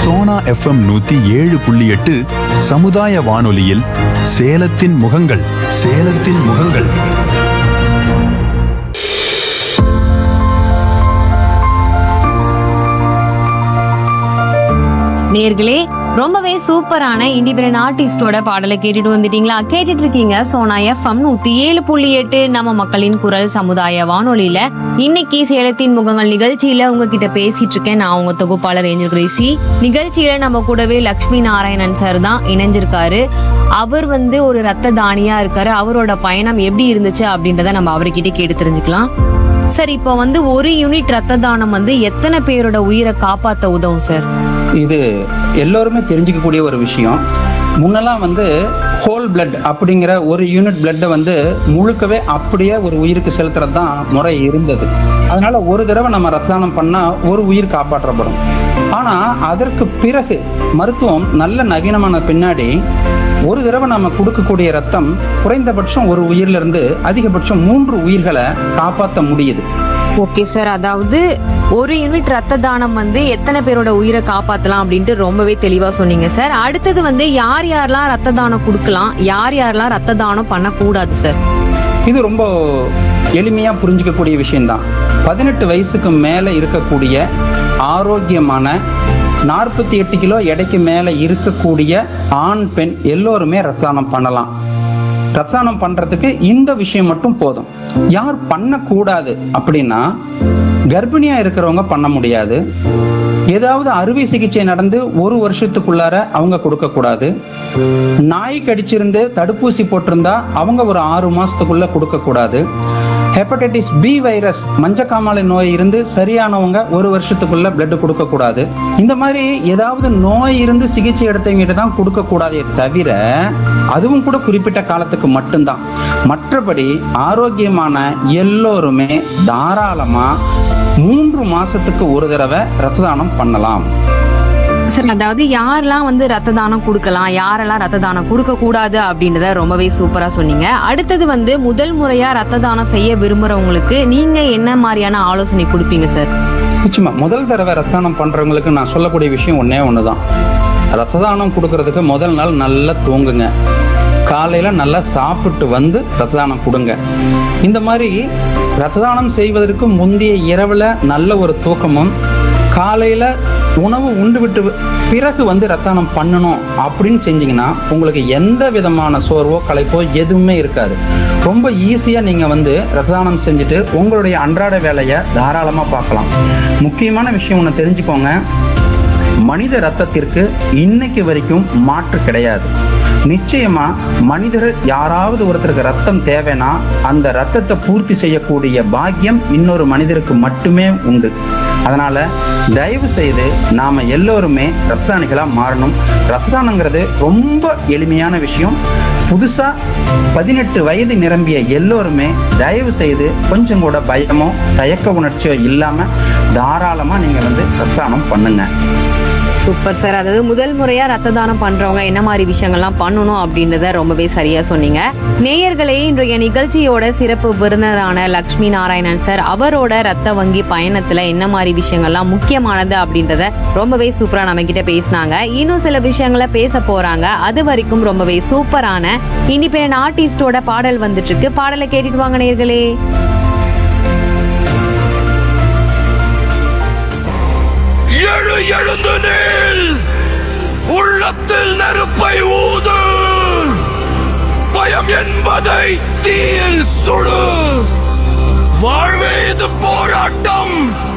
Sona FM நூத்தி ஏழு புள்ளி எட்டு சமுதாய வானொலியில் சேலத்தின் முகங்கள் சேலத்தின் முகங்கள் நேர்களே ரொம்பவே சூப்பரான இண்டிபெண்டன்ட் ஆர்டிஸ்டோட பாடலை கேட்டுட்டு வந்துட்டீங்களா கேட்டுட்டு இருக்கீங்க சோனா எஃப்எம் நூத்தி ஏழு புள்ளி எட்டு நம்ம மக்களின் குரல் சமுதாய வானொலியில இன்னைக்கு சேலத்தின் முகங்கள் நிகழ்ச்சியில உங்ககிட்ட பேசிட்டு இருக்கேன் நான் உங்க தொகுப்பாளர் ஏஞ்சல் கிரேசி நிகழ்ச்சியில நம்ம கூடவே லக்ஷ்மி நாராயணன் சார் தான் இணைஞ்சிருக்காரு அவர் வந்து ஒரு ரத்த தானியா இருக்காரு அவரோட பயணம் எப்படி இருந்துச்சு அப்படின்றத நம்ம அவர்கிட்ட கேட்டு தெரிஞ்சுக்கலாம் சார் இப்போ வந்து ஒரு யூனிட் ரத்த தானம் வந்து எத்தனை பேரோட உயிரை காப்பாத்த உதவும் சார் இது எல்லோருமே தெரிஞ்சுக்கக்கூடிய ஒரு விஷயம் முன்னெல்லாம் வந்து ஹோல் blood அப்படிங்கிற ஒரு யூனிட் பிளட்டை வந்து முழுக்கவே அப்படியே ஒரு உயிருக்கு செலுத்துறது தான் முறை இருந்தது அதனால ஒரு தடவை நம்ம ரத்த தானம் பண்ணா ஒரு உயிர் காப்பாற்றப்படும் ஆனா அதற்கு பிறகு மருத்துவம் நல்ல நவீனமான பின்னாடி ஒரு தடவை நம்ம கொடுக்கக்கூடிய ரத்தம் குறைந்தபட்சம் ஒரு உயிர்ல இருந்து அதிகபட்சம் மூன்று உயிர்களை காப்பாற்ற முடியுது ஓகே சார் அதாவது ஒரு யூனிட் ரத்த தானம் வந்து எத்தனை பேரோட உயிரை காப்பாத்தலாம் அப்படின்ட்டு ரொம்பவே தெளிவா சொன்னீங்க சார் அடுத்தது வந்து யார் யாரெல்லாம் ரத்த தானம் கொடுக்கலாம் யார் யாரெல்லாம் ரத்த தானம் பண்ணக்கூடாது சார் இது ரொம்ப எளிமையா புரிஞ்சுக்கக்கூடிய விஷயம்தான் பதினெட்டு வயசுக்கு மேல இருக்கக்கூடிய ஆரோக்கியமான நாற்பத்தி எட்டு கிலோ எடைக்கு மேல இருக்கக்கூடிய ஆண் பெண் எல்லோருமே ரத்தானம் பண்ணலாம் ரத்தானம் பண்றதுக்கு இந்த விஷயம் மட்டும் போதும் யார் பண்ணக்கூடாது அப்படின்னா கர்ப்பிணியா இருக்கிறவங்க பண்ண முடியாது ஏதாவது அறுவை சிகிச்சை நடந்து ஒரு வருஷத்துக்குள்ளார அவங்க கொடுக்க கூடாது நாய் கடிச்சிருந்து தடுப்பூசி போட்டிருந்தா அவங்க ஒரு ஆறு மாசத்துக்குள்ள கொடுக்க கூடாது ஹெப்படைட்டிஸ் பி வைரஸ் மஞ்சக்காமாலை நோய் இருந்து சரியானவங்க ஒரு வருஷத்துக்குள்ள பிளட் கொடுக்க கூடாது இந்த மாதிரி ஏதாவது நோய் இருந்து சிகிச்சை எடுத்தவங்கிட்ட தான் கொடுக்க கூடாதே தவிர அதுவும் கூட குறிப்பிட்ட காலத்துக்கு மட்டும்தான் மற்றபடி ஆரோக்கியமான எல்லோருமே தாராளமா மூன்று மாசத்துக்கு ஒரு தடவை ரத்த தானம் பண்ணலாம் சார் அதாவது யாரெல்லாம் வந்து ரத்த தானம் கொடுக்கலாம் யாரெல்லாம் ரத்த தானம் கொடுக்க கூடாது அப்படின்றத ரொம்பவே சூப்பரா சொன்னீங்க அடுத்தது வந்து முதல் முறையா ரத்த தானம் செய்ய விரும்புறவங்களுக்கு நீங்க என்ன மாதிரியான ஆலோசனை கொடுப்பீங்க சார் நிச்சயமா முதல் தடவை ரத்த தானம் பண்றவங்களுக்கு நான் சொல்லக்கூடிய விஷயம் ஒண்ணே ஒண்ணுதான் ரத்த தானம் கொடுக்கறதுக்கு முதல் நாள் நல்லா தூங்குங்க காலையில நல்லா சாப்பிட்டு வந்து ரத்த தானம் கொடுங்க இந்த மாதிரி ரத்த தானம் செய்வதற்கு முந்தைய இரவுல நல்ல ஒரு தூக்கமும் காலையில உணவு உண்டு விட்டு பிறகு வந்து ரத்தானம் பண்ணணும் அப்படின்னு செஞ்சீங்கன்னா உங்களுக்கு எந்த விதமான சோர்வோ களைப்போ எதுவுமே இருக்காது ரொம்ப ஈஸியா நீங்க வந்து ரத்த தானம் செஞ்சுட்டு உங்களுடைய அன்றாட வேலையை தாராளமா பார்க்கலாம் முக்கியமான விஷயம் ஒன்று தெரிஞ்சுக்கோங்க மனித ரத்தத்திற்கு இன்னைக்கு வரைக்கும் மாற்று கிடையாது நிச்சயமா மனிதர் யாராவது ஒருத்தருக்கு ரத்தம் தேவைன்னா அந்த ரத்தத்தை பூர்த்தி செய்யக்கூடிய பாக்கியம் இன்னொரு மனிதருக்கு மட்டுமே உண்டு அதனால தயவு செய்து நாம எல்லோருமே ரத்ததானிகளா மாறணும் ரத்ததானங்கிறது ரொம்ப எளிமையான விஷயம் புதுசா பதினெட்டு வயது நிரம்பிய எல்லோருமே தயவு செய்து கொஞ்சம் கூட பயமோ தயக்க உணர்ச்சியோ இல்லாம தாராளமா நீங்க வந்து ரத்ததானம் பண்ணுங்க சூப்பர் சார் அதாவது முதல் முறையா ரத்த தானம் பண்றவங்க என்ன மாதிரி விஷயங்கள்லாம் பண்ணணும் அப்படின்றத ரொம்பவே சரியா சொன்னீங்க நேயர்களே இன்றைய நிகழ்ச்சியோட சிறப்பு விருந்தினரான லக்ஷ்மி நாராயணன் சார் அவரோட ரத்த வங்கி பயணத்துல என்ன மாதிரி விஷயங்கள்லாம் முக்கியமானது அப்படின்றத ரொம்பவே சூப்பரா நம்ம கிட்ட பேசினாங்க இன்னும் சில விஷயங்களை பேச போறாங்க அது வரைக்கும் ரொம்பவே சூப்பரான இண்டிபெண்டன்ட் ஆர்டிஸ்டோட பாடல் வந்துட்டு இருக்கு பாடலை கேட்டுட்டு வாங்க நேயர்களே எழு எழுந்து நில் உள்ளத்தில் நெருப்பை ஊது பயம் என்பதை தீயில் சுடு வாழ்வே இது போராட்டம்